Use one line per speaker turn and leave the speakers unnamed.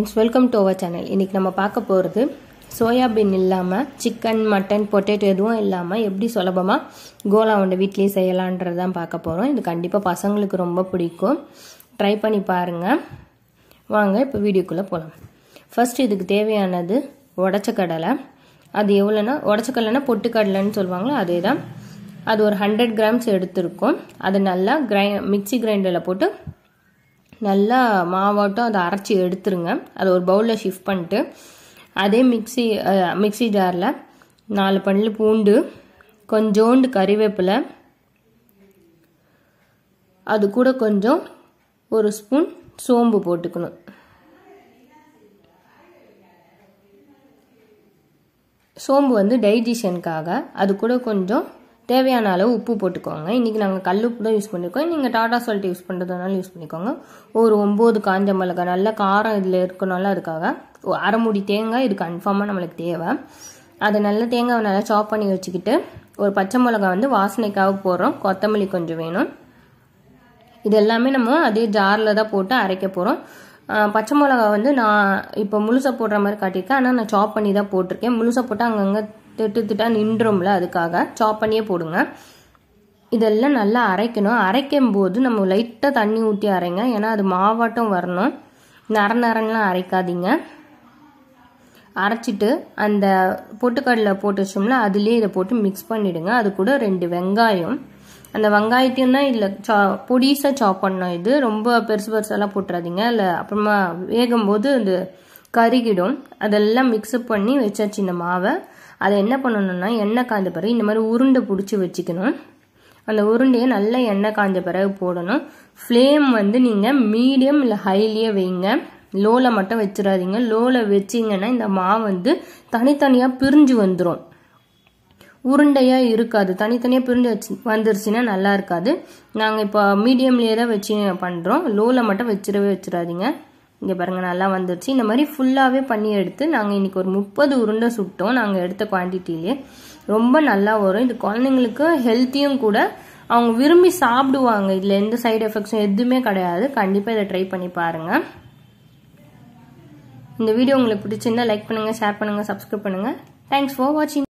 friends welcome to our channel இன்றைக்கி நம்ம பார்க்க போகிறது சோயாபீன் இல்லாமல் சிக்கன் மட்டன் பொட்டேட்டோ எதுவும் இல்லாமல் எப்படி சுலபமாக கோலா உண்டை வீட்லேயே செய்யலான்றது தான் பார்க்க போகிறோம் இது கண்டிப்பாக பசங்களுக்கு ரொம்ப பிடிக்கும் ட்ரை பண்ணி பாருங்கள் வாங்க இப்போ வீடியோக்குள்ளே போகலாம் ஃபர்ஸ்ட் இதுக்கு தேவையானது உடச்ச கடலை அது எவ்வளோனா உடச்ச கடலைனா பொட்டுக்கடலைன்னு சொல்லுவாங்களோ அதே தான் அது ஒரு ஹண்ட்ரட் கிராம்ஸ் எடுத்திருக்கோம் அது நல்லா கிரை மிக்சி கிரைண்டரில் போட்டு நல்லா மாவாட்டம் அதை அரைச்சி எடுத்துருங்க அதை ஒரு பவுலில் ஷிஃப்ட் பண்ணிட்டு அதே மிக்சி மிக்சி ஜாரில் நாலு பல்லு பூண்டு கொஞ்சோண்டு கறிவேப்பிலை அது கூட கொஞ்சம் ஒரு ஸ்பூன் சோம்பு போட்டுக்கணும் சோம்பு வந்து டைஜஷனுக்காக அது கூட கொஞ்சம் தேவையான அளவு உப்பு போட்டுக்கோங்க இன்றைக்கி நாங்கள் கல் உப்பு தான் யூஸ் பண்ணியிருக்கோம் நீங்கள் டாடா சால்ட் யூஸ் பண்ணுறதுனால யூஸ் பண்ணிக்கோங்க ஒரு ஒம்பது காஞ்ச மிளகாய் நல்ல காரம் இதில் இருக்கனால அதுக்காக அரை மூடி தேங்காய் இது கன்ஃபார்மாக நம்மளுக்கு தேவை அதை நல்லா தேங்காவை நல்லா சாப் பண்ணி வச்சுக்கிட்டு ஒரு பச்சை மிளகாய் வந்து வாசனைக்காக போடுறோம் கொத்தமல்லி கொஞ்சம் வேணும் இது எல்லாமே நம்ம அதே ஜாரில் தான் போட்டு அரைக்க போகிறோம் பச்சை மிளகா வந்து நான் இப்போ முழுசாக போடுற மாதிரி காட்டியிருக்கேன் ஆனால் நான் சாப் பண்ணி தான் போட்டிருக்கேன் முழுசாக போட்டால் அங்கங்கே திட்டு திட்டா நின்றோம்ல அதுக்காக சாப் பண்ணியே போடுங்க இதெல்லாம் நல்லா அரைக்கணும் அரைக்கும் போது நம்ம லைட்டாக தண்ணி ஊற்றி அரைங்க ஏன்னா அது மாவாட்டம் வரணும் நர நரன்லாம் அரைக்காதீங்க அரைச்சிட்டு அந்த பொட்டுக்கடலை போட்டு வச்சோம்ல அதுலேயே இதை போட்டு மிக்ஸ் பண்ணிவிடுங்க அது கூட ரெண்டு வெங்காயம் அந்த வெங்காயத்தையும் தான் இதில் சா பொடிசாக சாப் பண்ணோம் இது ரொம்ப பெருசு பெருசாலாம் போட்டுறாதீங்க இல்லை அப்புறமா வேகும்போது இது கருகிடும் அதெல்லாம் மிக்ஸ்அப் பண்ணி வச்சாச்சு இந்த மாவை அதை என்ன பண்ணணும்னா எண்ணெய் காய்ஞ்ச பிறகு இந்த மாதிரி உருண்டை பிடிச்சி வச்சுக்கணும் அந்த உருண்டையை நல்லா எண்ணெய் காய்ஞ்ச பிறகு போடணும் ஃப்ளேம் வந்து நீங்கள் மீடியம் இல்லை ஹைலியே வைங்க லோவில் மட்டும் வச்சிடாதீங்க லோவில் வச்சிங்கன்னா இந்த மாவு வந்து தனித்தனியாக பிரிஞ்சு வந்துடும் உருண்டையாக இருக்காது தனித்தனியாக பிரிஞ்சு வச்சு வந்துருச்சுன்னா நல்லா இருக்காது நாங்கள் இப்போ மீடியம்லேயே தான் வச்சு பண்ணுறோம் லோவில் மட்டும் வச்சிடவே வச்சிடாதீங்க இங்கே பாருங்கள் நல்லா வந்துருச்சு இந்த மாதிரி ஃபுல்லாகவே பண்ணி எடுத்து நாங்கள் இன்றைக்கி ஒரு முப்பது உருண்டை சுட்டோம் நாங்கள் எடுத்த குவான்டிட்டிலே ரொம்ப நல்லா வரும் இது குழந்தைங்களுக்கு ஹெல்த்தியும் கூட அவங்க விரும்பி சாப்பிடுவாங்க இதில் எந்த சைடு எஃபெக்ட்ஸும் எதுவுமே கிடையாது கண்டிப்பாக இதை ட்ரை பண்ணி பாருங்கள் இந்த வீடியோ உங்களுக்கு பிடிச்சிருந்தா லைக் பண்ணுங்கள் ஷேர் பண்ணுங்கள் சப்ஸ்கிரைப் பண்ணுங்கள் தேங்க்ஸ் ஃபார் வாட்சிங்